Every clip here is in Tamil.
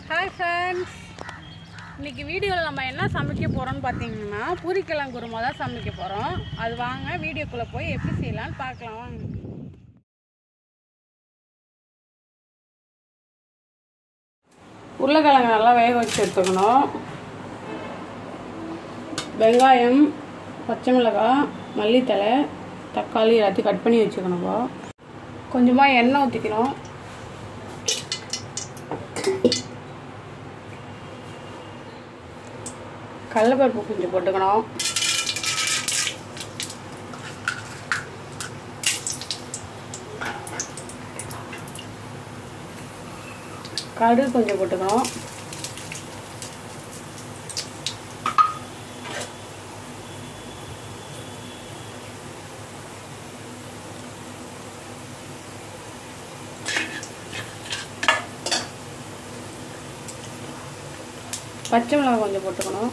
ஹாய் ஃப்ரெண்ட்ஸ் இன்னைக்கு வீடியோவில் நம்ம என்ன சமைக்க போகிறோம்னு பார்த்தீங்கன்னா பூரிக்கிழங்கு குருமா தான் சமைக்க போகிறோம் அது வாங்க வீடியோக்குள்ளே போய் எப்படி செய்யலாம்னு பார்க்கலாம் வாங்க உருளைக்கிழங்கு நல்லா வேக வச்சு எடுத்துக்கணும் வெங்காயம் பச்சை மிளகாய் மல்லித்தழை தக்காளி எல்லாத்தையும் கட் பண்ணி வச்சுக்கணுங்க கொஞ்சமாக எண்ணெய் ஊற்றிக்கணும் கடலப்பருப்பு கொஞ்சம் போட்டுக்கணும் கடுகு கொஞ்சம் போட்டுக்கணும் பச்சை மிளகாய் கொஞ்சம் போட்டுக்கணும்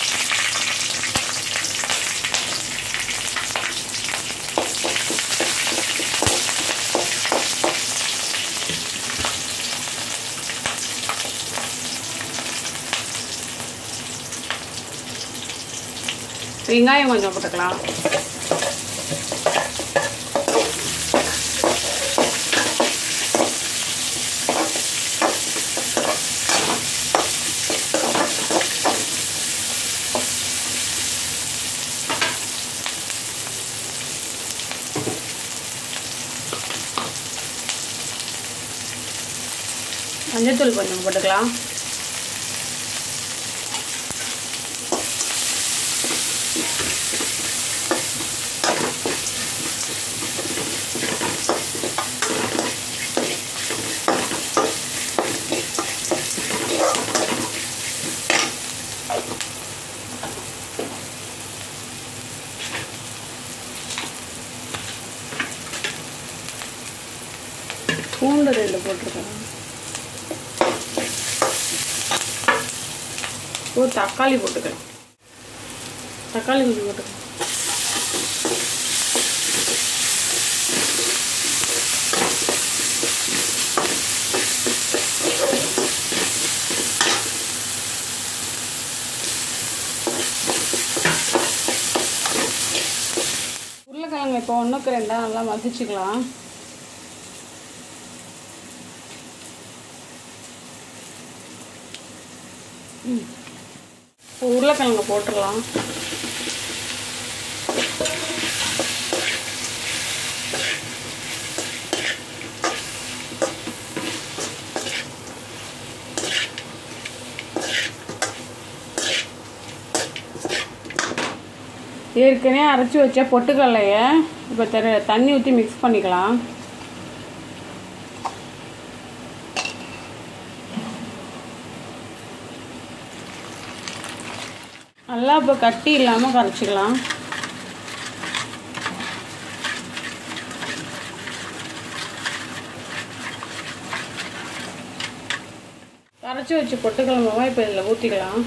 வெங்காயம் கொஞ்சம் போட்டுக்கலாம் மஞ்சத்தூள் கொஞ்சம் போட்டுக்கலாம் பூண்டு ரெண்டு போட்டிருக்கேன் ஒரு தக்காளி போட்டுக்கிறேன் தக்காளி கொஞ்சம் போட்டுக்கிறேன் உருளைக்கிழங்கு இப்போ ஒன்றுக்கு ரெண்டாக நல்லா மசிச்சுக்கலாம் இப்போ உருளைக்கிழங்கு போட்டுடலாம் ஏற்கனவே அரைச்சி வச்ச பொட்டுக்கடலைய இப்போ தெரு தண்ணி ஊற்றி மிக்ஸ் பண்ணிக்கலாம் நல்லா இப்போ கட்டி இல்லாமல் கரைச்சிக்கலாம் கரைச்சி வச்சு பொட்டுக்கிழமாவா இப்போ இதில் ஊற்றிக்கலாம்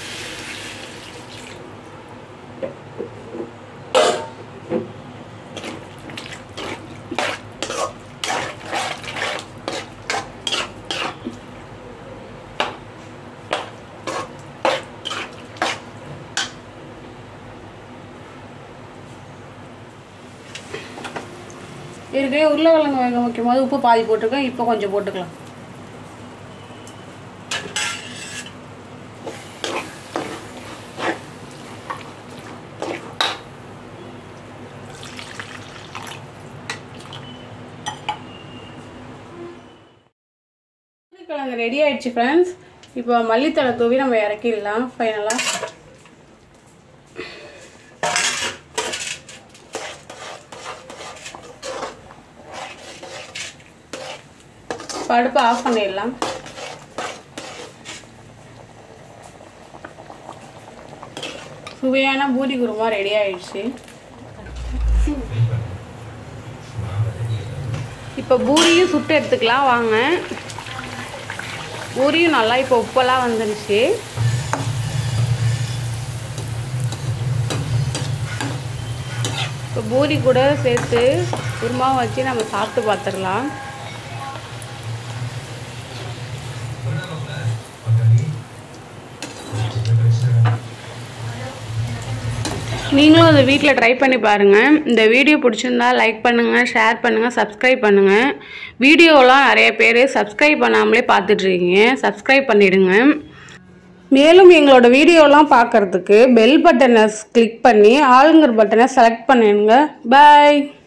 ஏற்கனவே உருளைக்கிழங்கு வேக வைக்கும் போது உப்பு பாதி போட்டிருக்கேன் இப்போ கொஞ்சம் போட்டுக்கலாம் உருளைக்கிழங்கு ரெடி ஆயிடுச்சு ஃப்ரெண்ட்ஸ் இப்போ மல்லித்தழை தூவி நம்ம இறக்கிடலாம் ஃபைனலாக அடுப்பை ஆஃப் பண்ணிடலாம் சுவையான பூரி குருமா ரெடி ஆயிடுச்சு இப்போ பூரியும் சுட்டு எடுத்துக்கலாம் வாங்க பூரியும் நல்லா இப்போ உப்பெல்லாம் வந்துருச்சு இப்போ பூரி கூட சேர்த்து குருமாவை வச்சு நம்ம சாப்பிட்டு பார்த்துடலாம் நீங்களும் அதை வீட்டில் ட்ரை பண்ணி பாருங்கள் இந்த வீடியோ பிடிச்சிருந்தா லைக் பண்ணுங்கள் ஷேர் பண்ணுங்கள் சப்ஸ்கிரைப் பண்ணுங்கள் வீடியோலாம் நிறைய பேர் சப்ஸ்கிரைப் பண்ணாமலே பார்த்துட்ருக்கீங்க சப்ஸ்கிரைப் பண்ணிடுங்க மேலும் எங்களோட வீடியோலாம் பார்க்குறதுக்கு பெல் பட்டனை கிளிக் பண்ணி ஆளுங்கிற பட்டனை செலக்ட் பண்ணிடுங்க பாய்